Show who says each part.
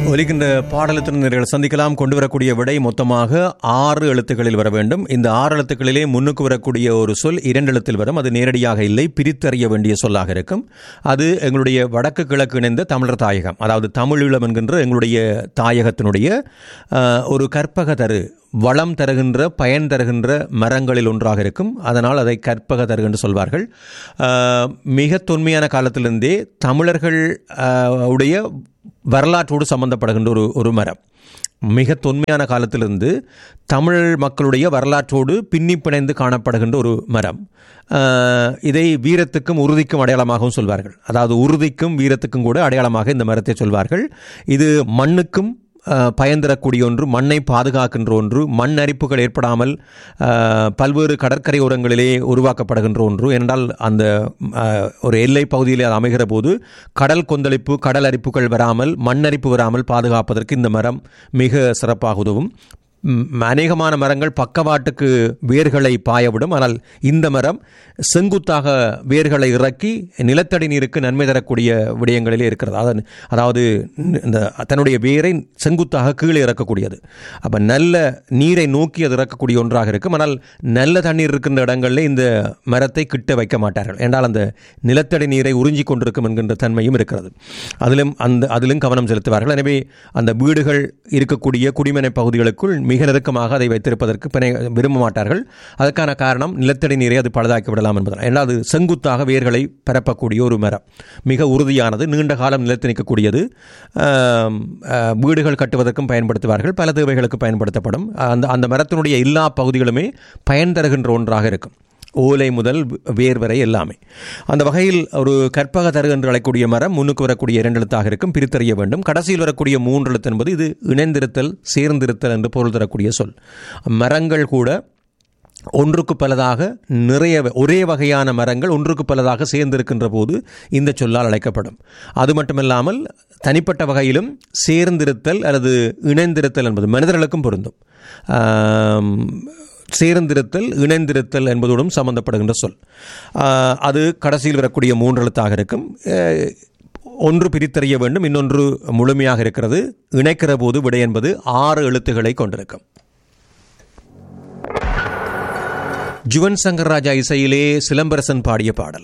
Speaker 1: ஒலிக்கின்ற பாடலத்தினர்கள் சந்திக்கலாம் கொண்டு வரக்கூடிய விடை மொத்தமாக ஆறு எழுத்துக்களில் வர வேண்டும் இந்த ஆறு எழுத்துக்களிலே முன்னுக்கு வரக்கூடிய ஒரு சொல் இரண்டு எழுத்தில் வரும் அது நேரடியாக இல்லை பிரித்தறிய வேண்டிய சொல்லாக இருக்கும் அது எங்களுடைய வடக்கு கிழக்கு இணைந்த தமிழர் தாயகம் அதாவது தமிழீழம் என்கின்ற எங்களுடைய தாயகத்தினுடைய அஹ், ஒரு கற்பக தரு வளம் தருகின்ற பயன் தருகின்ற மரங்களில் ஒன்றாக இருக்கும் அதனால் அதை கற்பக தரு என்று சொல்வார்கள் அஹ், மிக தொன்மையான காலத்திலிருந்தே தமிழர்கள் அஹ், உடைய வரலாற்றோடு சம்பந்தப்படுகின்ற ஒரு ஒரு மரம் மிக தொன்மையான காலத்திலிருந்து தமிழ் மக்களுடைய வரலாற்றோடு பின்னி பிணைந்து காணப்படுகின்ற ஒரு மரம் அஹ், இதை வீரத்துக்கும் உறுதிக்கும் அடையாளமாகவும் சொல்வார்கள் அதாவது உறுதிக்கும் வீரத்துக்கும் கூட அடையாளமாக இந்த மரத்தை சொல்வார்கள் இது மண்ணுக்கும் அஹ், பயன் தரக்கூடிய ஒன்று மண்ணை பாதுகாக்கின்ற ஒன்று மண் அரிப்புகள் ஏற்படாமல் அஹ், பல்வேறு கடற்கரை ஓரங்களிலே உருவாக்கப்படுகின்ற ஒன்று ஏனென்றால் அந்த அஹ், ஒரு எல்லை பகுதியிலே அது அமைகிற போது கடல் கொந்தளிப்பு கடல் அரிப்புகள் வராமல் மண் அரிப்பு வராமல் பாதுகாப்பதற்கு இந்த மரம் மிக சிறப்பாக உதவும் ம், அநேகமான மரங்கள் பக்கவாட்டுக்கு வேர்களை பாயவிடும் ஆனால் இந்த மரம் செங்குத்தாக வேர்களை இறக்கி நிலத்தடி நீருக்கு நன்மை தரக்கூடிய விடயங்களிலே இருக்கிறது அதாவது அதாவது இந்த தன்னுடைய வேரை செங்குத்தாக கீழே இறக்கக்கூடியது அப்போ நல்ல நீரை நோக்கி அது இறக்கக்கூடிய ஒன்றாக இருக்கும் ஆனால் நல்ல தண்ணீர் இருக்கின்ற இடங்களில் இந்த மரத்தை கிட்ட வைக்க மாட்டார்கள் என்றால் அந்த நிலத்தடி நீரை உறிஞ்சி கொண்டிருக்கும் என்கின்ற தன்மையும் இருக்கிறது அதிலும் அந்த அதிலும் கவனம் செலுத்துவார்கள் எனவே அந்த வீடுகள் இருக்கக்கூடிய குடிமனை பகுதிகளுக்குள் மிக நெருக்கமாக அதை வைத்திருப்பதற்கு பிணை விரும்ப மாட்டார்கள் அதற்கான காரணம் நிலத்தடி நீரை அது பழுதாக்கி விடலாம் என்பதால் ஏன்னா அது செங்குத்தாக வேர்களை பரப்பக்கூடிய ஒரு மரம் மிக உறுதியானது நீண்ட காலம் நிலத்து நிற்கக்கூடியது ஆம், ஆ, வீடுகள் கட்டுவதற்கும் பயன்படுத்துவார்கள் பல தேவைகளுக்கு பயன்படுத்தப்படும் அந்த அந்த மரத்தினுடைய எல்லா பகுதிகளுமே பயன் தருகின்ற ஒன்றாக இருக்கும் ஓலை முதல் வேர் வரை எல்லாமே அந்த வகையில் ஒரு கற்பக தரு என்று அழைக்கக்கூடிய மரம் முன்னுக்கு வரக்கூடிய இரண்டு எழுத்தாக இருக்கும் பிரித்தறிய வேண்டும் கடைசியில் வரக்கூடிய மூன்று எழுத்து என்பது இது இணைந்திருத்தல் சேர்ந்திருத்தல் என்று பொருள் தரக்கூடிய சொல் மரங்கள் கூட ஒன்றுக்கு பலதாக நிறைய ஒரே வகையான மரங்கள் ஒன்றுக்கு பலதாக சேர்ந்திருக்கின்ற போது இந்த சொல்லால் அழைக்கப்படும் அது மட்டுமில்லாமல் தனிப்பட்ட வகையிலும் சேர்ந்திருத்தல் அல்லது இணைந்திருத்தல் என்பது மனிதர்களுக்கும் பொருந்தும் ஆம், சேர்ந்திருத்தல் இணைந்திருத்தல் என்பதோடும் சம்பந்தப்படுகின்ற சொல் ஆஹ், அது கடைசியில் வரக்கூடிய மூன்று எழுத்தாக இருக்கும் அஹ், ஒன்று பிரித்தறிய வேண்டும் இன்னொன்று முழுமையாக இருக்கிறது இணைக்கிற போது விடை என்பது ஆறு எழுத்துக்களை கொண்டிருக்கும் ஜுவன் சங்கர் ராஜா இசையிலே சிலம்பரசன் பாடிய பாடல்